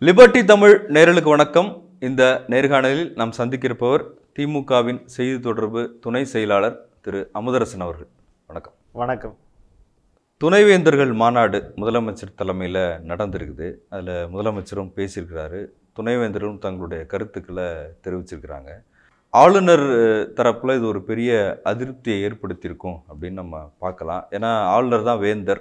Liberty Tamil நேரலுக்கு வணக்கம் இந்த நேர்காணலில் நாம் சந்திக்கிருப்பவர் திமுகவின் செய்தி தொடர்பு துணை செயலாளர் திரு அமுதரசன் அவர்கள் வணக்கம் வணக்கம் துணைவேந்தர்கள் மாநாடு முதலமைச்சர் தலைமையில் நடந்திருக்குது அதில் முதலமைச்சரும் பேசியிருக்கிறாரு துணைவேந்தரும் தங்களுடைய கருத்துக்களை தெரிவிச்சிருக்கிறாங்க ஆளுநர் தரப்பில் இது ஒரு பெரிய அதிருப்தியை ஏற்படுத்தியிருக்கும் அப்படின்னு நம்ம பார்க்கலாம் ஏன்னா ஆளுநர் தான் வேந்தர்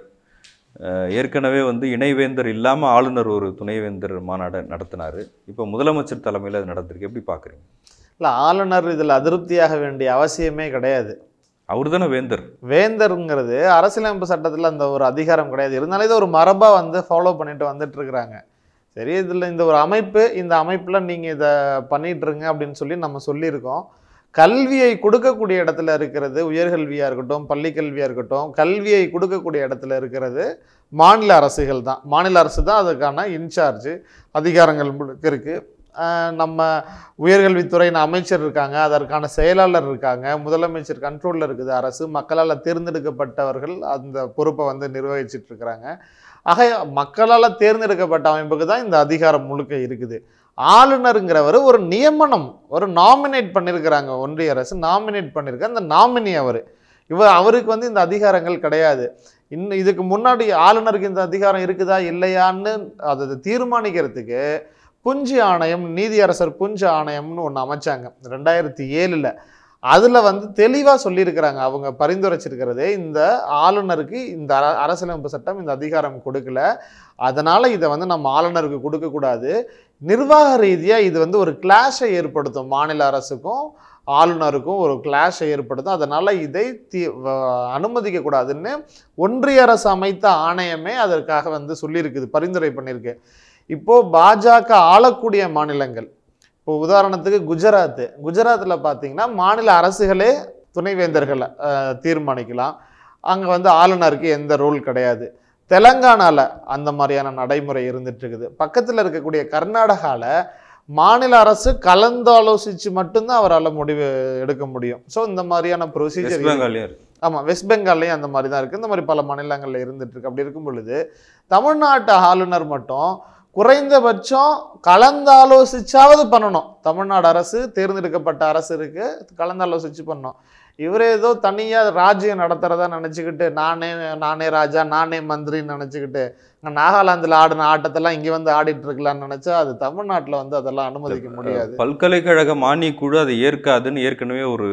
அஹ் ஏற்கனவே வந்து இணைவேந்தர் இல்லாமல் ஆளுநர் ஒரு துணைவேந்தர் மாநாடை நடத்தினார் இப்போ முதலமைச்சர் தலைமையில் அது நடந்திருக்கு எப்படி பார்க்குறீங்க இல்லை ஆளுநர் இதில் அதிருப்தியாக வேண்டிய அவசியமே கிடையாது அவர் தானே வேந்தர் வேந்தருங்கிறது அரசியலமைப்பு சட்டத்தில் அந்த ஒரு அதிகாரம் கிடையாது இருந்தாலும் இது ஒரு மரபாக வந்து ஃபாலோ பண்ணிட்டு வந்துட்டு இருக்கிறாங்க சரி இதில் இந்த ஒரு அமைப்பு இந்த அமைப்பில் நீங்கள் இதை பண்ணிட்டுருங்க அப்படின்னு சொல்லி நம்ம சொல்லியிருக்கோம் கல்வியை கொடுக்கக்கூடிய இடத்துல இருக்கிறது உயர்கல்வியாக இருக்கட்டும் பள்ளி கல்வியாக இருக்கட்டும் கல்வியை கொடுக்கக்கூடிய இடத்துல இருக்கிறது மாநில அரசுகள் தான் மாநில அரசு தான் அதுக்கான இன்சார்ஜ் அதிகாரங்கள் முழுக்க இருக்குது நம்ம உயர்கல்வித்துறையின் அமைச்சர் இருக்காங்க அதற்கான செயலாளர் இருக்காங்க முதலமைச்சர் கண்ட்ரோலில் இருக்குது அரசு மக்களால் தேர்ந்தெடுக்கப்பட்டவர்கள் அந்த பொறுப்பை வந்து நிர்வகிச்சிட்டு இருக்கிறாங்க ஆக மக்களால் தேர்ந்தெடுக்கப்பட்ட அமைப்புக்கு தான் இந்த அதிகாரம் முழுக்க இருக்குது ஆளுநருங்கிறவர் ஒரு நியமனம் ஒரு நாமினேட் பண்ணியிருக்கிறாங்க ஒன்றிய அரசு நாமினேட் பண்ணியிருக்க அந்த நாமினி அவர் இவர் அவருக்கு வந்து இந்த அதிகாரங்கள் கிடையாது இன்னும் இதுக்கு முன்னாடி ஆளுநருக்கு இந்த அதிகாரம் இருக்குதா இல்லையான்னு அதை தீர்மானிக்கிறதுக்கு புஞ்சு ஆணையம் நீதியரசர் புஞ்சு ஆணையம்னு ஒன்று அமைச்சாங்க ரெண்டாயிரத்தி ஏழில் அதில் வந்து தெளிவாக சொல்லியிருக்கிறாங்க அவங்க பரிந்துரைச்சிருக்கிறதே இந்த ஆளுநருக்கு இந்த அர அரசியலமைப்பு சட்டம் இந்த அதிகாரம் கொடுக்கல அதனால் இதை வந்து நம்ம ஆளுநருக்கு கொடுக்கக்கூடாது நிர்வாக ரீதியாக இது வந்து ஒரு கிளாஷை ஏற்படுத்தும் மாநில அரசுக்கும் ஆளுநருக்கும் ஒரு கிளாஷை ஏற்படுத்தும் அதனால் இதை தி வ- அனுமதிக்கக்கூடாதுன்னு ஒன்றிய அரசு அமைத்த ஆணையமே அதற்காக வந்து சொல்லியிருக்குது பரிந்துரை பண்ணியிருக்கு இப்போது பாஜக ஆளக்கூடிய மாநிலங்கள் இப்போ உதாரணத்துக்கு குஜராத் குஜராத்தில் பார்த்தீங்கன்னா மாநில அரசுகளே துணைவேந்தர்களை அஹ், தீர்மானிக்கலாம் அங்கே வந்து ஆளுநருக்கு எந்த ரோல் கிடையாது தெலங்கானாவில் அந்த மாதிரியான நடைமுறை இருந்துட்டு இருக்குது பக்கத்தில் இருக்கக்கூடிய கர்நாடகாவில் மாநில அரசு கலந்து ஆலோசித்து மட்டும்தான் அவரால் முடிவு எடுக்க முடியும் ஸோ இந்த மாதிரியான வெஸ்ட் ப்ரொசீஜர் பெங்கால்லையும் இருக்கு ஆமாம் வெஸ்ட் பெங்கால்லையும் அந்த மாதிரி தான் இருக்குது இந்த மாதிரி பல மாநிலங்களில் இருந்துட்டு இருக்கு அப்படி இருக்கும் பொழுது தமிழ்நாட்டு ஆளுநர் மட்டும் குறைந்தபட்சம் கலந்தாலோசிச்சாவது பண்ணணும் தமிழ்நாடு அரசு தேர்ந்தெடுக்கப்பட்ட அரசு இருக்கு கலந்தாலோசிச்சு பண்ணணும் இவர் ஏதோ தனியாக ராஜ்யம் நடத்துறதா நினச்சிக்கிட்டு நானே நானே ராஜா நானே மந்திரின்னு நினச்சிக்கிட்டு நாகாலாந்தில் ஆடின ஆட்டத்தெல்லாம் இங்கே வந்து ஆடிட்டு இருக்கலாம்னு நினச்சா அது தமிழ்நாட்டில் வந்து அதெல்லாம் அனுமதிக்க முடியாது பல்கலைக்கழக மானியக் குழு அதை ஏற்காதுன்னு ஏற்கனவே ஒரு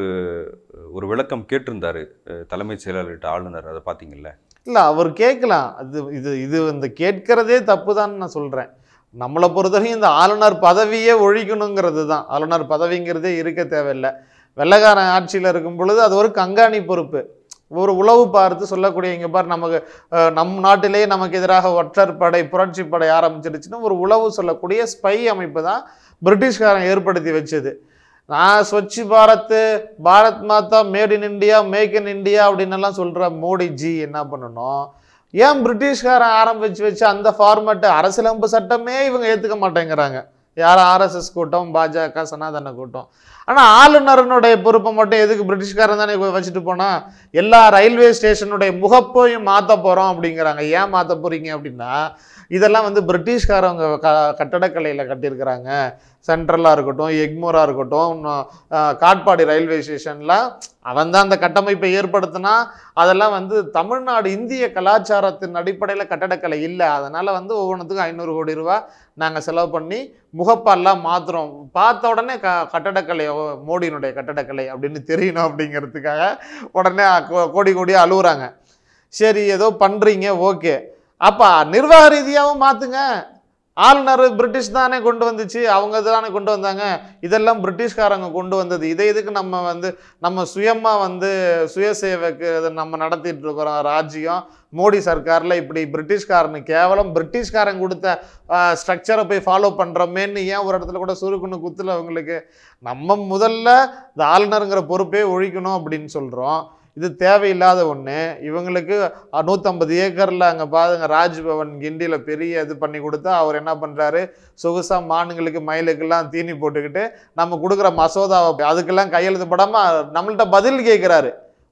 ஒரு விளக்கம் கேட்டிருந்தாரு அஹ் தலைமைச் செயலாளர்கிட்ட ஆளுநர் அதை பார்த்தீங்கல்ல இல்லை அவர் கேட்கலாம் அது இது இது இந்த கேட்கறதே தப்பு தான் நான் சொல்கிறேன் நம்மளை பொறுத்தவரைக்கும் இந்த ஆளுநர் பதவியே ஒழிக்கணுங்கிறது தான் ஆளுநர் பதவிங்கிறதே இருக்க தேவையில்லை வெள்ளைக்காரன் ஆட்சியில் இருக்கும் பொழுது அது ஒரு கண்காணி பொறுப்பு ஒரு உளவு பார்த்து சொல்லக்கூடிய இங்கே பார் நமக்கு அஹ், நம் நாட்டிலேயே நமக்கு எதிராக ஒற்றர் படை புரட்சி படை ஆரம்பிச்சிருச்சுன்னு ஒரு உளவு சொல்லக்கூடிய ஸ்பை அமைப்பு தான் பிரிட்டிஷ்காரன் ஏற்படுத்தி வச்சது நான் Swachh Bharat Bharat Mata made in India make in India அப்படின்னு எல்லாம் சொல்கிற மோடிஜி என்ன பண்ணணும் ஏன் பிரிட்டிஷ்காரன் ஆரம்பிச்சு வச்சு அந்த ஃபார்மேட்டு அரசியலமைப்பு சட்டமே இவங்க ஏற்றுக்க மாட்டேங்கிறாங்க யார் ஆர்எஸ்எஸ் கூட்டம் பாஜக சனாதன கூட்டம் ஆனால் ஆளுநரனுடைய பொறுப்பை மட்டும் எதுக்கு பிரிட்டிஷ்காரன் தானே வச்சுட்டு போனா எல்லா ரயில்வே ஸ்டேஷனுடைய முகப்பையும் மாற்ற போகிறோம் அப்படிங்கிறாங்க ஏன் மாற்ற போகிறீங்க அப்படின்னா இதெல்லாம் வந்து பிரிட்டிஷ்காரவங்க க கட்டடக்கலையில் கட்டியிருக்கிறாங்க சென்ட்ரலாக இருக்கட்டும் எக்மோராக இருக்கட்டும் இன்னும், அஹ், காட்பாடி ரயில்வே ஸ்டேஷனில் அவன் தான் அந்த கட்டமைப்பை ஏற்படுத்தினா அதெல்லாம் வந்து தமிழ்நாடு இந்திய கலாச்சாரத்தின் அடிப்படையில் கட்டடக்கலை இல்லை அதனால் வந்து ஒவ்வொன்றுத்துக்கும் ஐநூறு கோடி ரூபா நாங்கள் செலவு பண்ணி முகப்பெல்லாம் மாற்றுறோம் பார்த்த உடனே க கட்டடக்கலை ஓ, மோடியினுடைய கட்டடக்கலை அப்படின்னு தெரியணும் அப்படிங்கிறதுக்காக உடனே கோ- கோடி கோடியாக அழுகுறாங்க சரி ஏதோ பண்ணுறீங்க ஓகே அப்போ நிர்வாக ரீதியாகவும் மாற்றுங்க ஆளுநர் பிரிட்டிஷ் தானே கொண்டு வந்துச்சு அவங்க தானே கொண்டு வந்தாங்க இதெல்லாம் பிரிட்டிஷ்காரங்க கொண்டு வந்தது இதை இதுக்கு நம்ம வந்து நம்ம சுயமாக வந்து சுயசேவைக்கு இதை நம்ம நடத்திட்டு இருக்கிறோம் ராஜ்யம் மோடி சர்க்காரில் இப்படி பிரிட்டிஷ்காரனு கேவலம் பிரிட்டிஷ்காரன் கொடுத்த ஸ்ட்ரக்சரை போய் ஃபாலோ பண்ணுறோமேன்னு ஏன் ஒரு இடத்துல கூட சுருக்குன்னு குத்துல அவங்களுக்கு நம்ம முதல்ல இந்த ஆளுநருங்கிற பொறுப்பே ஒழிக்கணும் அப்படின்னு சொல்கிறோம் இது தேவையில்லாத ஒன்று இவங்களுக்கு அஹ், நூற்றம்பது ஏக்கரில் அங்கே பாருங்க ராஜ்பவன் கிண்டியில் பெரிய இது பண்ணி கொடுத்தா அவர் என்ன பண்ணுறாரு சொகுசாக மானுங்களுக்கு மயிலுக்கெல்லாம் தீனி போட்டுக்கிட்டு நம்ம கொடுக்குற மசோதாவை அதுக்கெல்லாம் கையெழுத்து போடாமல் நம்மள்ட்ட பதில் கேட்குறாரு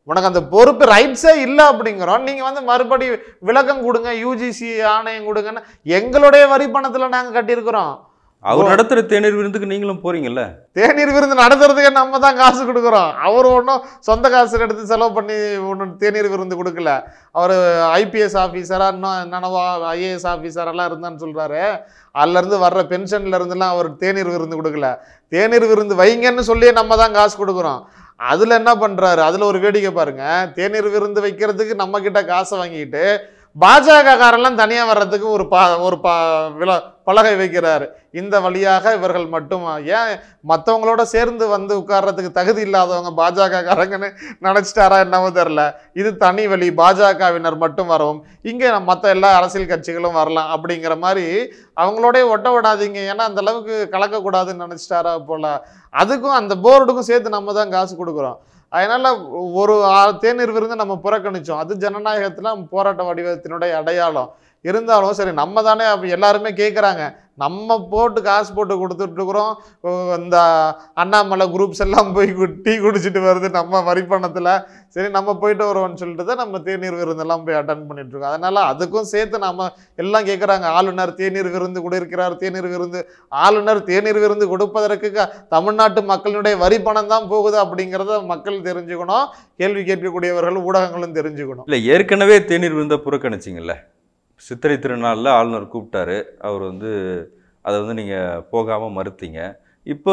உனக்கு அந்த பொறுப்பு ரைட்ஸே இல்லை அப்படிங்கிறோம் நீங்க வந்து மறுபடி விளக்கம் கொடுங்க யூஜிசி ஆணையம் கொடுங்கன்னு எங்களுடைய வரி பணத்துல நாங்க கட்டியிருக்கிறோம் அவர் நடத்துற தேநீர் விருந்துக்கு நீங்களும் போறீங்கல்ல தேநீர் விருந்து நடத்துறதுக்கு நம்ம தான் காசு கொடுக்குறோம் அவர் ஒன்றும் சொந்த காசு எடுத்து செலவு பண்ணி ஒன்றும் தேநீர் விருந்து கொடுக்கல அவர் ஐபிஎஸ் ஆஃபீஸராக இன்னும் என்னென்னவோ ஐஏஎஸ் ஆஃபீஸரெல்லாம் இருந்தான்னு சொல்கிறாரு அதுலேருந்து வர்ற பென்ஷன்ல இருந்துலாம் அவர் தேநீர் விருந்து கொடுக்கல தேநீர் விருந்து வைங்கன்னு சொல்லியே நம்ம தான் காசு கொடுக்குறோம் அதில் என்ன பண்ணுறாரு அதில் ஒரு வேடிக்கை பாருங்க தேநீர் விருந்து வைக்கிறதுக்கு நம்ம கிட்ட காசை வாங்கிட்டு பாஜக காரெல்லாம் தனியாக வர்றதுக்கு ஒரு பா ஒரு பா வில பலகை வைக்கிறாரு இந்த வழியாக இவர்கள் மட்டும் ஏன் மற்றவங்களோட சேர்ந்து வந்து உட்கார்றதுக்கு தகுதி இல்லாதவங்க பாஜக காரங்கன்னு நினச்சிட்டாரா என்னவோ தெரில இது தனி வழி பாஜகவினர் மட்டும் வரவும் இங்கே மற்ற எல்லா அரசியல் கட்சிகளும் வரலாம் அப்படிங்கிற மாதிரி அவங்களோடய ஒட்ட விடாதீங்க ஏன்னா அந்த அளவுக்கு கலக்கக்கூடாதுன்னு நினச்சிட்டாரா போல அதுக்கும் அந்த போர்டுக்கும் சேர்த்து நம்ம தான் காசு கொடுக்குறோம் அதனால ஒரு ஆ- தேநீர் விருந்து நம்ம புறக்கணிச்சோம் அது ஜனநாயகத்துல போராட்ட வடிவத்தினுடைய அடையாளம் இருந்தாலும் சரி நம்ம தானே அப்ப எல்லாருமே கேட்குறாங்க நம்ம போட்டு காசு போட்டு கொடுத்துட்டு இருக்கிறோம் ஓ, இந்த அண்ணாமலை குரூப்ஸ் எல்லாம் போய் கு- டீ குடிச்சிட்டு வருது நம்ம வரி பணத்தில் சரி நம்ம போயிட்டு வருவோம்னு சொல்லிட்டு தான் நம்ம தேநீர் விருந்தெல்லாம் போய் அட்டன் பண்ணிட்டு இருக்கோம் அதனால அதுக்கும் சேர்த்து நம்ம எல்லாம் கேட்குறாங்க ஆளுநர் தேநீர் விருந்து கொடுக்கிறார் தேநீர் விருந்து ஆளுநர் தேநீர் விருந்து கொடுப்பதற்கு க- தமிழ்நாட்டு மக்களினுடைய வரி பணம் தான் போகுது அப்படிங்கிறத மக்கள் தெரிஞ்சுக்கணும் கேள்வி கேட்கக்கூடியவர்கள் ஊடகங்களும் தெரிஞ்சுக்கணும் இல்லை ஏற்கனவே தேநீர் விருந்தை புறக்கணிச்சிங்கல்ல சித்திரை திருநாளில் ஆளுநர் கூப்பிட்டாரு அவர் வந்து அதை வந்து நீங்கள் போகாமல் மறுத்தீங்க இப்போ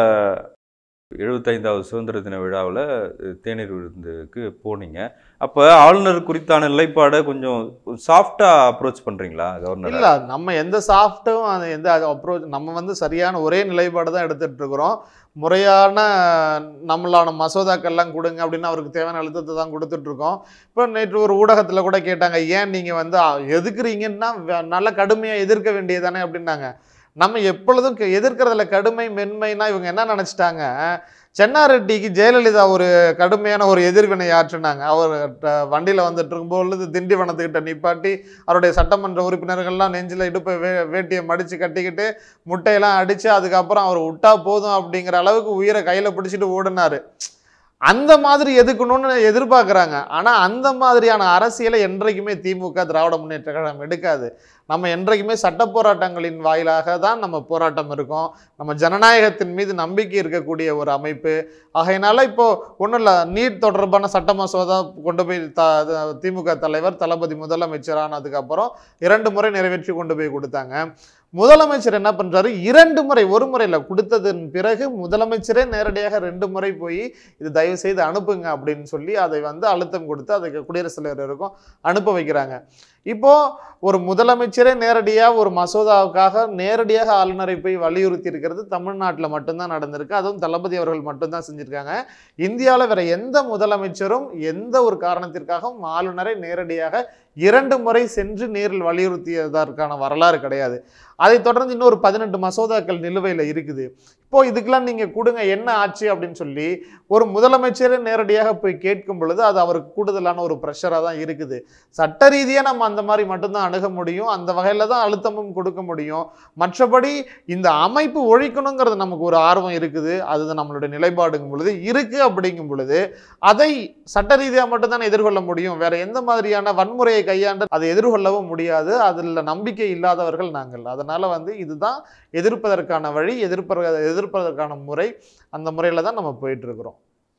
எழுபத்தைந்தாவது சுதந்திர தின விழாவில் தேநீர் விருந்துக்கு போனீங்க அப்போ ஆளுநர் குறித்தான நிலைப்பாடை கொஞ்சம் சாஃப்டாக அப்ரோச் பண்ணுறீங்களா கவர்னர் இல்ல நம்ம எந்த சாஃப்ட்டும் அது எந்த அப்ரோச் நம்ம வந்து சரியான ஒரே நிலைப்பாடு தான் எடுத்துட்டு இருக்கிறோம் முறையான நம்மளான மசோதாக்கள்லாம் கொடுங்க அப்படின்னு அவருக்கு தேவையான அழுத்தத்தை தான் கொடுத்துட்டு இருக்கோம் இப்போ நேற்று ஒரு ஊடகத்தில் கூட கேட்டாங்க ஏன் நீங்கள் வந்து அ, எதுக்குறீங்கன்னா வ- நல்ல கடுமையாக எதிர்க்க வேண்டியதானே அப்படின்னாங்க நம்ம எப்பொழுதும் க- எதிர்க்கிறதுல கடுமை மென்மைனா இவங்க என்ன நினச்சிட்டாங்க சென்னாரெட்டிக்கு ஜெயலலிதா ஒரு கடுமையான ஒரு எதிர்வினை ஆற்றினாங்க அவர் வண்டியில் வந்துட்டு இருக்கும்பொழுது திண்டிவனத்துக்கிட்ட நிப்பாட்டி அவருடைய சட்டமன்ற உறுப்பினர்கள்லாம் நெஞ்சில் இடுப்பை வே வேட்டியை மடித்து கட்டிக்கிட்டு முட்டையெல்லாம் அடித்து அதுக்கப்புறம் அவர் விட்டா போதும் அப்படிங்கிற அளவுக்கு உயிரை கையில் பிடிச்சிட்டு ஓடினாரு அந்த மாதிரி எதுக்கணும்னு எதிர்பார்க்குறாங்க ஆனால் அந்த மாதிரியான அரசியலை என்றைக்குமே திமுக திராவிட முன்னேற்ற கழகம் எடுக்காது நம்ம என்றைக்குமே சட்ட போராட்டங்களின் வாயிலாக தான் நம்ம போராட்டம் இருக்கும் நம்ம ஜனநாயகத்தின் மீது நம்பிக்கை இருக்கக்கூடிய ஒரு அமைப்பு ஆகையினால இப்போ ஒன்றும் இல்லை நீட் தொடர்பான சட்ட மசோதா கொண்டு போய் த த- திமுக தலைவர் தளபதி முதலமைச்சர் ஆனதுக்கப்புறம் இரண்டு முறை நிறைவேற்றி கொண்டு போய் கொடுத்தாங்க முதலமைச்சர் என்ன பண்றாரு இரண்டு முறை ஒரு முறையில் கொடுத்ததன் பிறகு முதலமைச்சரே நேரடியாக ரெண்டு முறை போய் இது தயவு செய்து அனுப்புங்க அப்படின்னு சொல்லி அதை வந்து அழுத்தம் கொடுத்து அதுக்கு குடியரசுத் தலைவருக்கும் அனுப்ப வைக்கிறாங்க இப்போ ஒரு முதலமைச்சரே நேரடியாக ஒரு மசோதாவுக்காக நேரடியாக ஆளுநரை போய் வலியுறுத்தி இருக்கிறது தமிழ்நாட்டில் மட்டும்தான் நடந்திருக்கு அதுவும் தளபதி அவர்கள் மட்டும்தான் செஞ்சிருக்காங்க இந்தியாவில் வேற எந்த முதலமைச்சரும் எந்த ஒரு காரணத்திற்காகவும் ஆளுநரை நேரடியாக இரண்டு முறை சென்று நேரில் வலியுறுத்தியதற்கான வரலாறு கிடையாது அதைத் தொடர்ந்து இன்னொரு பதினெட்டு மசோதாக்கள் நிலுவையில் இருக்குது இப்போ இதுக்கெல்லாம் நீங்கள் கொடுங்க என்ன ஆச்சு அப்படின்னு சொல்லி ஒரு முதலமைச்சரே நேரடியாக போய் கேட்கும் பொழுது அது அவருக்கு கூடுதலான ஒரு ப்ரெஷராக தான் இருக்குது சட்ட ரீதியாக நம்ம அந்த மாதிரி மட்டும்தான் அணுக முடியும் அந்த வகையில் தான் அழுத்தமும் கொடுக்க முடியும் மற்றபடி இந்த அமைப்பு ஒழிக்கணுங்கிறது நமக்கு ஒரு ஆர்வம் இருக்குது அதுதான் நம்மளுடைய நிலைப்பாடுங்கும் பொழுது இருக்குது அப்படிங்கும் பொழுது அதை சட்ட ரீதியாக மட்டும்தான் எதிர்கொள்ள முடியும் வேற எந்த மாதிரியான வன்முறையை கையாண்டு அதை எதிர்கொள்ளவும் முடியாது அதில் நம்பிக்கை இல்லாதவர்கள் நாங்கள் அதனால வந்து இதுதான் எதிர்ப்பதற்கான வழி எதிர்ப்ப எதிர்ப்பதற்கான முறை அந்த முறையில் தான் நம்ம போயிட்டு இருக்கிறோம்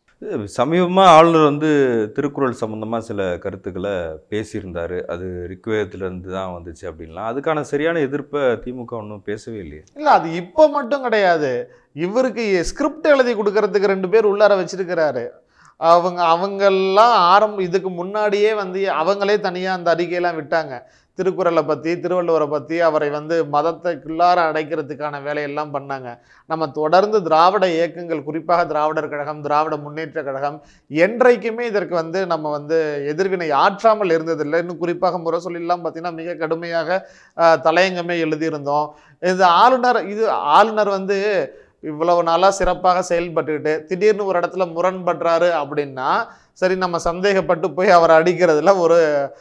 சமீபமாக ஆளுநர் வந்து திருக்குறள் சம்மந்தமாக சில கருத்துக்களை பேசியிருந்தார் அது ரிக்வேதத்துலேருந்து தான் வந்துச்சு அப்படின்லாம் அதுக்கான சரியான எதிர்ப்பை திமுக ஒன்றும் பேசவே இல்லையே இல்லை அது இப்போ மட்டும் கிடையாது இவருக்கு ஸ்கிரிப்ட் எழுதி கொடுக்கறதுக்கு ரெண்டு பேர் உள்ளார வச்சிருக்கிறாரு அவங்க அவங்கெல்லாம் ஆரம்ப இதுக்கு முன்னாடியே வந்து அவங்களே தனியாக அந்த அறிக்கையெல்லாம் விட்டாங்க திருக்குறளை பற்றி திருவள்ளுவரை பற்றி அவரை வந்து மதத்துக்குள்ளார அடைக்கிறதுக்கான வேலையெல்லாம் பண்ணாங்க நம்ம தொடர்ந்து திராவிட இயக்கங்கள் குறிப்பாக திராவிடர் கழகம் திராவிட முன்னேற்ற கழகம் என்றைக்குமே இதற்கு வந்து நம்ம வந்து எதிர்வினை ஆற்றாமல் இருந்ததில்லை இன்னும் குறிப்பாக முரசொலிலாம் பார்த்தீங்கன்னா மிக கடுமையாக ஆஹ், தலையங்கமே எழுதியிருந்தோம் இது ஆளுநர் இது ஆளுநர் வந்து இவ்வளவு நாளாக சிறப்பாக செயல்பட்டுக்கிட்டு திடீர்னு ஒரு இடத்துல முரண்படுறாரு அப்படின்னா சரி நம்ம சந்தேகப்பட்டு போய் அவரை அடிக்கிறதுல ஒரு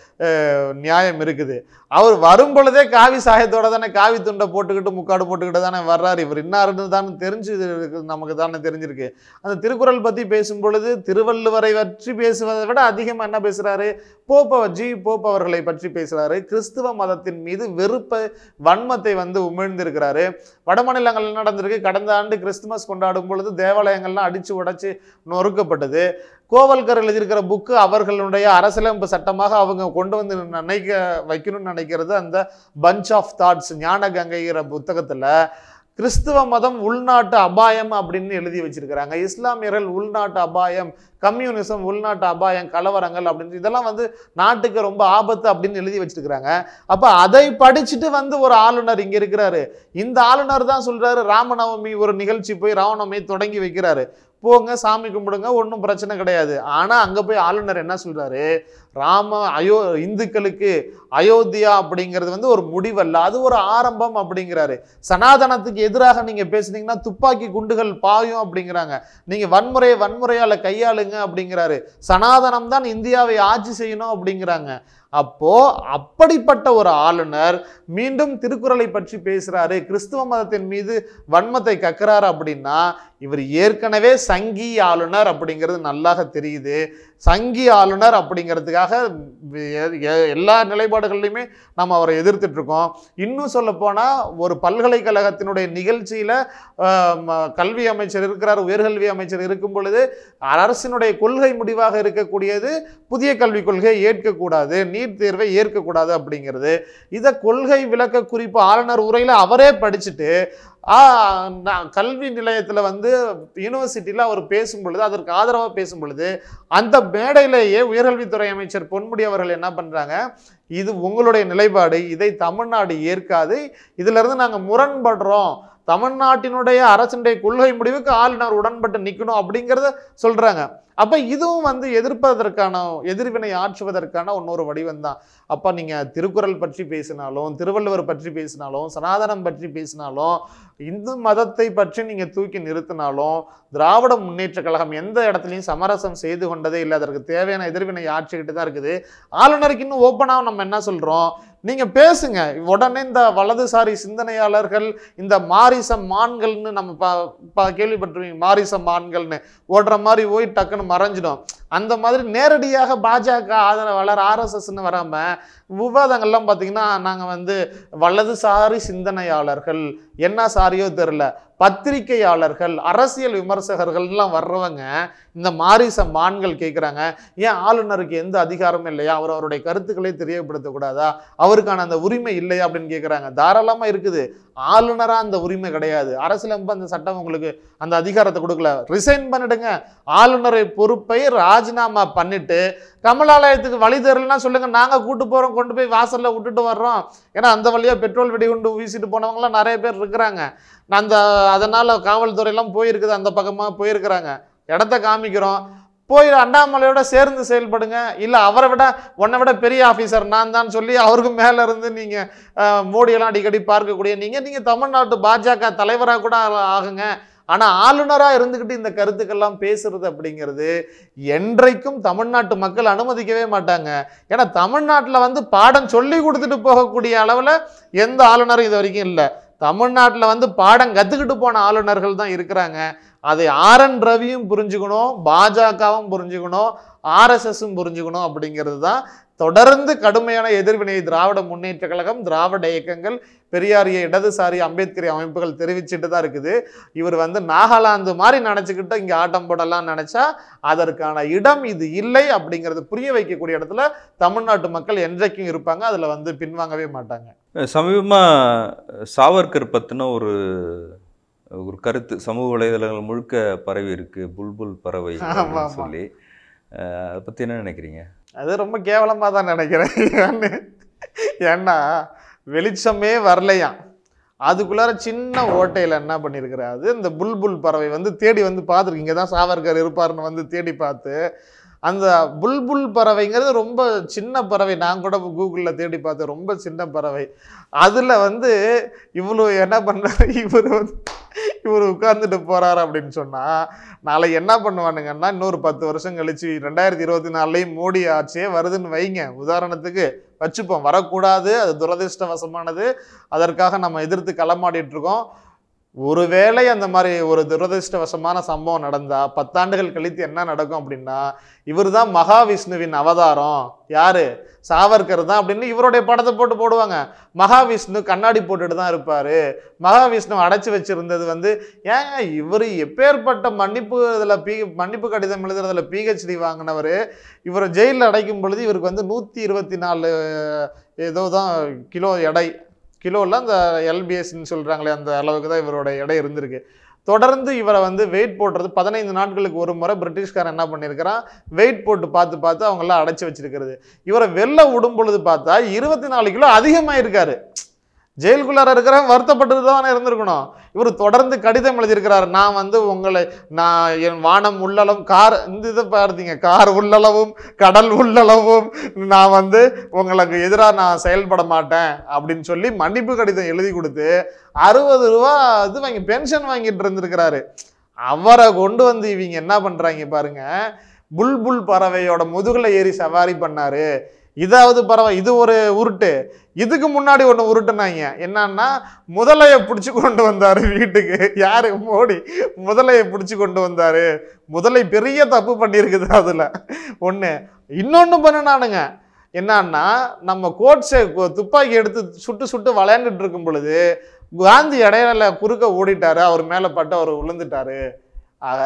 அஹ், நியாயம் இருக்குது அவர் வரும் பொழுதே காவி சாயத்தோட தானே காவி துண்டை போட்டுக்கிட்டு முக்காடு போட்டுக்கிட்டு தானே வர்றாரு இவர் இன்னாருன்னு தானே தெரிஞ்சு இருக்கு- நமக்கு தானே தெரிஞ்சிருக்கு அந்த திருக்குறள் பற்றி பேசும் பொழுது திருவள்ளுவரை பற்றி பேசுவதை விட அதிகமாக என்ன பேசுறாரு போப்ப ஜி போப் அவர்களை பற்றி பேசுறாரு கிறிஸ்துவ மதத்தின் மீது வெறுப்பை வன்மத்தை வந்து உமிழ்ந்திருக்கிறாரு வட மாநிலங்கள்ல நடந்திருக்கு கடந்த ஆண்டு கிறிஸ்துமஸ் கொண்டாடும் பொழுது தேவாலயங்கள்லாம் அடிச்சு உடைச்சு நொறுக்கப்பட்டது கோவல்கர் எழுதியிருக்கிற புக்கு அவர்களுடைய அரசியலமைப்பு சட்டமாக அவங்க கொண்டு வந்து நினைக்க வைக்கணும்னு நினைக்கிறது அந்த பஞ்ச் ஆஃப் தாட்ஸ் ஞான கங்கைங்கிற புத்தகத்துல கிறிஸ்துவ மதம் உள்நாட்டு அபாயம் அப்படின்னு எழுதி வச்சிருக்கிறாங்க இஸ்லாமியர்கள் உள்நாட்டு அபாயம் கம்யூனிசம் உள்நாட்டு அபாயம் கலவரங்கள் அப்படின்னு இதெல்லாம் வந்து நாட்டுக்கு ரொம்ப ஆபத்து அப்படின்னு எழுதி வச்சிருக்கிறாங்க அப்ப அதை படிச்சுட்டு வந்து ஒரு ஆளுநர் இங்க இருக்கிறாரு இந்த ஆளுநர் தான் சொல்றாரு ராமநவமி ஒரு நிகழ்ச்சி போய் ராமநவமி தொடங்கி வைக்கிறாரு போங்க சாமி கும்பிடுங்க ஒன்றும் பிரச்சனை கிடையாது ஆனா அங்க போய் ஆளுநர் என்ன சொல்றாரு ராம அயோ இந்துக்களுக்கு அயோத்தியா அப்படிங்கிறது வந்து ஒரு முடிவல்ல அது ஒரு ஆரம்பம் அப்படிங்கிறாரு சனாதனத்துக்கு எதிராக நீங்க பேசுனீங்கன்னா துப்பாக்கி குண்டுகள் பாயும் அப்படிங்கிறாங்க நீங்க வன்முறையை வன்முறையால கையாளுங்க அப்படிங்கிறாரு சனாதனம் தான் இந்தியாவை ஆட்சி செய்யணும் அப்படிங்கிறாங்க அப்போ அப்படிப்பட்ட ஒரு ஆளுநர் மீண்டும் திருக்குறளை பற்றி பேசுறாரு கிறிஸ்துவ மதத்தின் மீது வன்மத்தை கக்குறாரு அப்படின்னா இவர் ஏற்கனவே சங்கி ஆளுநர் அப்படிங்கிறது நல்லாக தெரியுது சங்கி ஆளுநர் அப்படிங்கிறதுக்காக எ- எ- எல்லா நிலைப்பாடுகள்லையுமே நம்ம அவரை எதிர்த்துட்டு இருக்கோம் இன்னும் சொல்ல போனா ஒரு பல்கலைக்கழகத்தினுடைய நிகழ்ச்சியில ஆஹ், ம- கல்வி அமைச்சர் இருக்கிறார் உயர்கல்வி அமைச்சர் இருக்கும் பொழுது அரசினுடைய கொள்கை முடிவாக இருக்கக்கூடியது புதிய கல்விக் கொள்கையை ஏற்கக்கூடாது நீட் தேர்வை ஏற்கக்கூடாது அப்படிங்கிறது இதை கொள்கை விளக்க குறிப்பு ஆளுநர் உரையில அவரே படிச்சுட்டு ஆ, நான் கல்வி நிலையத்தில் வந்து யூனிவர்சிட்டியில் அவர் பேசும் பொழுது அதற்கு ஆதரவாக பேசும் பொழுது அந்த மேடையிலேயே உயர்கல்வித்துறை அமைச்சர் பொன்முடி அவர்கள் என்ன பண்ணுறாங்க இது உங்களுடைய நிலைப்பாடு இதை தமிழ்நாடு ஏற்காது இதிலிருந்து நாங்கள் முரண்படுறோம் தமிழ்நாட்டினுடைய அரசினுடைய கொள்கை முடிவுக்கு ஆளுநர் உடன்பட்டு நிற்கணும் அப்படிங்கிறத சொல்றாங்க அப்ப இதுவும் வந்து எதிர்ப்பதற்கான எதிர்வினை ஆற்றுவதற்கான இன்னொரு வடிவம் தான் அப்ப நீங்க திருக்குறள் பற்றி பேசினாலும் திருவள்ளுவர் பற்றி பேசினாலும் சனாதனம் பற்றி பேசினாலும் இந்து மதத்தை பற்றி நீங்க தூக்கி நிறுத்தினாலும் திராவிட முன்னேற்ற கழகம் எந்த இடத்துலையும் சமரசம் செய்து கொண்டதே இல்லை அதற்கு தேவையான எதிர்வினை ஆற்றிக்கிட்டு தான் இருக்குது ஆளுநருக்கு இன்னும் ஓப்பனாக நம்ம என்ன சொல்றோம் நீங்க பேசுங்க உடனே இந்த வலதுசாரி சிந்தனையாளர்கள் இந்த மாரிச மான்கள்னு நம்ம பா பா- கேள்விப்பட்டிருவீங்க மாரிச மான்கள்னு ஓடுற மாதிரி போய் டக்குன்னு மறைஞ்சிடும் அந்த மாதிரி நேரடியாக பாஜக ஆதரவாளர் ஆர்எஸ்எஸ்ன்னு வராம விவாதங்கள்லாம் பார்த்தீங்கன்னா நாங்கள் வந்து வலதுசாரி சிந்தனையாளர்கள் என்ன சாரியோ தெரில பத்திரிகையாளர்கள் அரசியல் விமர்சகர்கள்லாம் வர்றவங்க இந்த மாரிச மான்கள் கேட்குறாங்க ஏன் ஆளுநருக்கு எந்த அதிகாரமும் இல்லையா அவர் அவருடைய கருத்துக்களை தெரியப்படுத்தக்கூடாதா அவருக்கான அந்த உரிமை இல்லையா அப்படின்னு கேட்குறாங்க தாராளமாக இருக்குது ஆளுநராக அந்த உரிமை கிடையாது அரசியலமைப்பு அந்த சட்டம் உங்களுக்கு அந்த அதிகாரத்தை கொடுக்கல ரிசைன் பண்ணிடுங்க ஆளுநரை பொறுப்பை ராஜினாமா பண்ணிட்டு கமலாலயத்துக்கு வழி தெரியலன்னா சொல்லுங்க நாங்க கூட்டு போறோம் கொண்டு போய் வாசல்ல விட்டுட்டு வர்றோம் ஏன்னா அந்த வழியா பெட்ரோல் வெடிகுண்டு வீசிட்டு போனவங்களாம் நிறைய பேர் இருக்கிறாங்க அந்த அதனால காவல்துறையெல்லாம் போயிருக்குது அந்த பக்கமா போயிருக்கிறாங்க இடத்த காமிக்கிறோம் போய் அண்ணாமலையோட சேர்ந்து செயல்படுங்க இல்லை அவரை விட உன்னை விட பெரிய ஆஃபீஸர் நான் தான் சொல்லி அவருக்கு மேலே இருந்து நீங்கள் மோடியெல்லாம் அடிக்கடி பார்க்கக்கூடிய நீங்கள் நீங்கள் தமிழ்நாட்டு பாஜக தலைவராக கூட ஆ- ஆகுங்க ஆனால் ஆளுநராக இருந்துக்கிட்டு இந்த கருத்துக்கெல்லாம் பேசுறது அப்படிங்கிறது என்றைக்கும் தமிழ்நாட்டு மக்கள் அனுமதிக்கவே மாட்டாங்க ஏன்னா தமிழ்நாட்டில் வந்து பாடம் சொல்லி கொடுத்துட்டு போகக்கூடிய அளவில் எந்த ஆளுநரும் இது வரைக்கும் இல்லை தமிழ்நாட்டில் வந்து பாடம் கற்றுக்கிட்டு போன ஆளுநர்கள் தான் இருக்கிறாங்க அதை ஆர் என் ரவியும் புரிஞ்சுக்கணும் பாஜகவும் புரிஞ்சுக்கணும் ஆர்எஸ்எஸும் புரிஞ்சுக்கணும் அப்படிங்கிறது தான் தொடர்ந்து கடுமையான எதிர்வினையை திராவிட முன்னேற்ற கழகம் திராவிட இயக்கங்கள் பெரியாரிய இடதுசாரி அம்பேத்கரி அமைப்புகள் தெரிவிச்சுட்டு தான் இருக்குது இவர் வந்து நாகாலாந்து மாதிரி நினச்சிக்கிட்டு இங்கே ஆட்டம் போடலாம் நினச்சா அதற்கான இடம் இது இல்லை அப்படிங்கிறது புரிய வைக்கக்கூடிய இடத்துல தமிழ்நாட்டு மக்கள் என்றைக்கும் இருப்பாங்க அதில் வந்து பின்வாங்கவே மாட்டாங்க சமீபமாக சாவர்கர் பற்றின ஒரு ஒரு கருத்து சமூக வலைதளங்கள் முழுக்க பரவி இருக்கு புல்புல் பறவை ஆமா, அப்படின்னு ஆமா. சொல்லி அஹ், அதை பற்றி என்ன நினைக்கிறீங்க அது ரொம்ப கேவலமாக தான் நினைக்கிறேன் ஏன்னு ஏன்னா வெளிச்சமே வரலையாம் அதுக்குள்ளார சின்ன ஓட்டையில் என்ன பண்ணியிருக்கிறாரு அது இந்த புல்புல் பறவை வந்து தேடி வந்து பார்த்துருக்கு இங்கே தான் சாவர்கர் இருப்பாருன்னு வந்து தேடி பார்த்து அந்த புல்புல் பறவைங்கிறது ரொம்ப சின்ன பறவை நான் கூட கூகுளில் தேடி பார்த்தேன் ரொம்ப சின்ன பறவை அதில் வந்து இவ்வளோ என்ன பண்ணுறாரு இவர் வந்து இவர் உட்கார்ந்துட்டு போறாரு அப்படின்னு சொன்னா நாளை என்ன பண்ணுவானுங்கன்னா இன்னொரு பத்து வருஷம் கழிச்சு ரெண்டாயிரத்தி இருபத்தி நாலுலயும் மோடி ஆட்சியே வருதுன்னு வைங்க உதாரணத்துக்கு வச்சுப்போம் வரக்கூடாது அது துரதிர்ஷ்டவசமானது அதற்காக நம்ம எதிர்த்து களமாடிட்டு இருக்கோம் ஒருவேளை அந்த மாதிரி ஒரு துரதிர்ஷ்டவசமான சம்பவம் நடந்தா பத்தாண்டுகள் கழித்து என்ன நடக்கும் அப்படின்னா இவர்தான் மகாவிஷ்ணுவின் அவதாரம் யாரு சாவர்கர் தான் அப்படின்னு இவருடைய படத்தை போட்டு போடுவாங்க மகாவிஷ்ணு கண்ணாடி போட்டுட்டு தான் இருப்பாரு மகாவிஷ்ணு அடைச்சி வச்சிருந்தது வந்து ஏங்க இவர் எப்பேற்பட்ட மன்னிப்பு இதில் பி மன்னிப்பு கடிதம் எழுதுறதுல பிஹெச்டி வாங்கினவர் இவரை ஜெயிலில் அடைக்கும் பொழுது இவருக்கு வந்து நூற்றி இருபத்தி நாலு ஏதோ தான் கிலோ எடை கிலோவில் அந்த எல்பிஎஸ்ன்னு சொல்கிறாங்களே அந்த அளவுக்கு தான் இவரோட எடை இருந்திருக்கு தொடர்ந்து இவரை வந்து வெயிட் போடுறது பதினைந்து நாட்களுக்கு ஒரு முறை பிரிட்டிஷ்காரன் என்ன பண்ணியிருக்கிறான் வெயிட் போட்டு பார்த்து பார்த்து அவங்களாம் அடைச்சி வச்சிருக்கிறது இவரை வெளில விடும் பொழுது பார்த்தா இருபத்தி நாலு கிலோ அதிகமாக இருக்காரு ஜெயிலுக்குள்ளார இருக்கிறவன் வருத்தப்பட்டு தான் இருந்திருக்கணும் இவர் தொடர்ந்து கடிதம் எழுதியிருக்கிறார் நான் வந்து உங்களை நான் என் வானம் உள்ளளவும் கார் இந்த இதை பார்த்தீங்க கார் உள்ளளவும் கடல் உள்ளளவும் நான் வந்து உங்களுக்கு எதிராக நான் செயல்பட மாட்டேன் அப்படின்னு சொல்லி மன்னிப்பு கடிதம் எழுதி கொடுத்து அறுபது ரூபா இது வாங்கி பென்ஷன் வாங்கிட்டு இருந்திருக்கிறாரு அவரை கொண்டு வந்து இவங்க என்ன பண்றாங்க பாருங்க புல்புல் பறவையோட முதுகுல ஏறி சவாரி பண்ணாரு இதாவது பறவை இது ஒரு உருட்டு இதுக்கு முன்னாடி ஒன்று உருட்டுனாங்க என்னன்னா முதலையை பிடிச்சி கொண்டு வந்தாரு வீட்டுக்கு யாரு மோடி முதலையை பிடிச்சி கொண்டு வந்தாரு முதலை பெரிய தப்பு பண்ணியிருக்குது அதுல ஒன்று இன்னொன்று பண்ணினானுங்க என்னன்னா நம்ம கோட்ஸை துப்பாக்கி எடுத்து சுட்டு சுட்டு விளையாண்டுட்டு இருக்கும் பொழுது காந்தி இடையில குறுக்க ஓடிட்டாரு அவர் மேலே பட்டு அவர் விழுந்துட்டாரு ஆக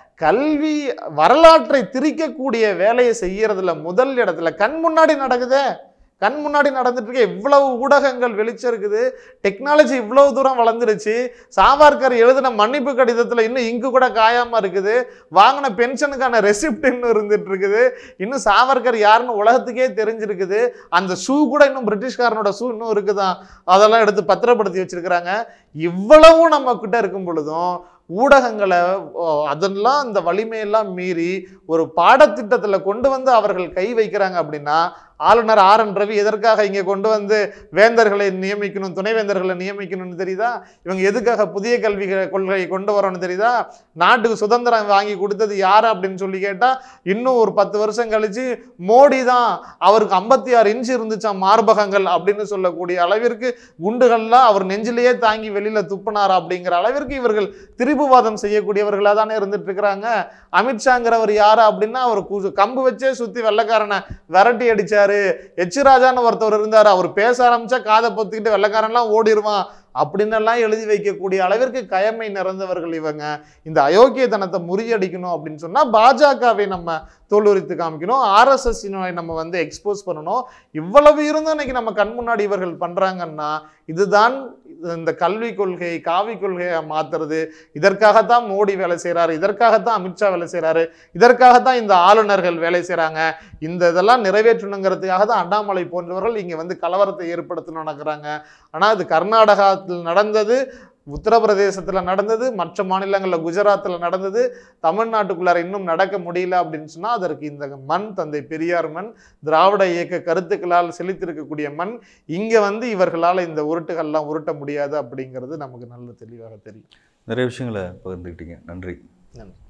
கல்வி வரலாற்றை திரிக்கக்கூடிய வேலையை செய்யறதுல முதல் இடத்துல கண் முன்னாடி நடக்குதே கண் முன்னாடி நடந்துட்டு இருக்க இவ்வளவு ஊடகங்கள் வெளிச்சம் இருக்குது டெக்னாலஜி இவ்வளவு தூரம் வளர்ந்துருச்சு சாவார்கர் எழுதின மன்னிப்பு கடிதத்துல இன்னும் இங்கு கூட காயாம இருக்குது வாங்கின பென்ஷனுக்கான ரெசிப்ட் இன்னும் இருந்துட்டு இருக்குது இன்னும் சாவர்கர் யாருன்னு உலகத்துக்கே தெரிஞ்சிருக்குது அந்த ஷூ கூட இன்னும் பிரிட்டிஷ்காரனோட ஷூ இன்னும் இருக்குதான் அதெல்லாம் எடுத்து பத்திரப்படுத்தி வச்சிருக்கிறாங்க இவ்வளவும் நம்ம கிட்ட இருக்கும் பொழுதும் ஊடகங்களை ஓ, அதெல்லாம் அந்த வலிமையெல்லாம் மீறி ஒரு பாடத்திட்டத்தில் கொண்டு வந்து அவர்கள் கை வைக்கிறாங்க அப்படின்னா ஆளுநர் ஆர் என் ரவி எதற்காக இங்கே கொண்டு வந்து வேந்தர்களை நியமிக்கணும் துணைவேந்தர்களை நியமிக்கணும்னு தெரியுதா இவங்க எதுக்காக புதிய கல்வி கொள்கையை கொண்டு வரணும்னு தெரியுதா நாட்டுக்கு சுதந்திரம் வாங்கி கொடுத்தது யார் அப்படின்னு சொல்லி கேட்டால் இன்னும் ஒரு பத்து வருஷம் கழிச்சு மோடி தான் அவருக்கு ஐம்பத்தி ஆறு இன்ச்சு இருந்துச்சாம் மார்பகங்கள் அப்படின்னு சொல்லக்கூடிய அளவிற்கு குண்டுகள்லாம் அவர் நெஞ்சிலேயே தாங்கி வெளியில துப்புனார் அப்படிங்கிற அளவிற்கு இவர்கள் திரிபுவாதம் செய்யக்கூடியவர்களாக தானே இருந்துட்டு இருக்கிறாங்க அமித்ஷாங்கிறவர் யாரு அப்படின்னா அவர் கு- கம்பு வச்சே சுத்தி வெள்ளைக்காரனை விரட்டி அடிச்சாரு எச் ராஜான்னு ஒருத்தவர் இருந்தார் அவர் பேச ஆரம்பிச்சா காதை பொத்திக்கிட்டு வெள்ளைக்காரன்லாம் ஓடிடுவான் அப்படின்னு எல்லாம் எழுதி வைக்கக்கூடிய அளவிற்கு கயமை நிறைந்தவர்கள் இவங்க இந்த அயோக்கியத்தனத்தை முறியடிக்கணும் அப்படின்னு சொன்னா பாஜகவை நம்ம தோலுரித்து காமிக்கணும் ஆர்எஸ்எஸ் நம்ம வந்து எக்ஸ்போஸ் பண்ணணும் இவ்வளவு இருந்தும் இன்னைக்கு நம்ம கண் முன்னாடி இவர்கள் பண்றாங்கன்னா இதுதான் இந்த கல்வி கொள்கை காவி கொள்கையை மாத்துறது இதற்காகத்தான் மோடி வேலை செய்றாரு இதற்காகத்தான் அமித்ஷா வேலை செய்றாரு இதற்காகத்தான் இந்த ஆளுநர்கள் வேலை செய்றாங்க இந்த இதெல்லாம் நிறைவேற்றணுங்கிறதுக்காக தான் அண்ணாமலை போன்றவர்கள் இங்க வந்து கலவரத்தை ஏற்படுத்தணும்னு நினைக்கிறாங்க ஆனா இது கர்நாடகாத்தில் நடந்தது உத்தரப்பிரதேசத்துல நடந்தது மற்ற மாநிலங்களில் குஜராத்தில் நடந்தது தமிழ்நாட்டுக்குள்ளார இன்னும் நடக்க முடியல அப்படின்னு சொன்னா அதற்கு இந்த மண் தந்தை பெரியார் மண் திராவிட இயக்க கருத்துக்களால் செழித்திருக்கக்கூடிய மண் இங்க வந்து இவர்களால் இந்த உருட்டுகள்லாம் உருட்ட முடியாது அப்படிங்கிறது நமக்கு நல்ல தெளிவாக தெரியும் நிறைய விஷயங்களை பகிர்ந்துக்கிட்டீங்க நன்றி நன்றி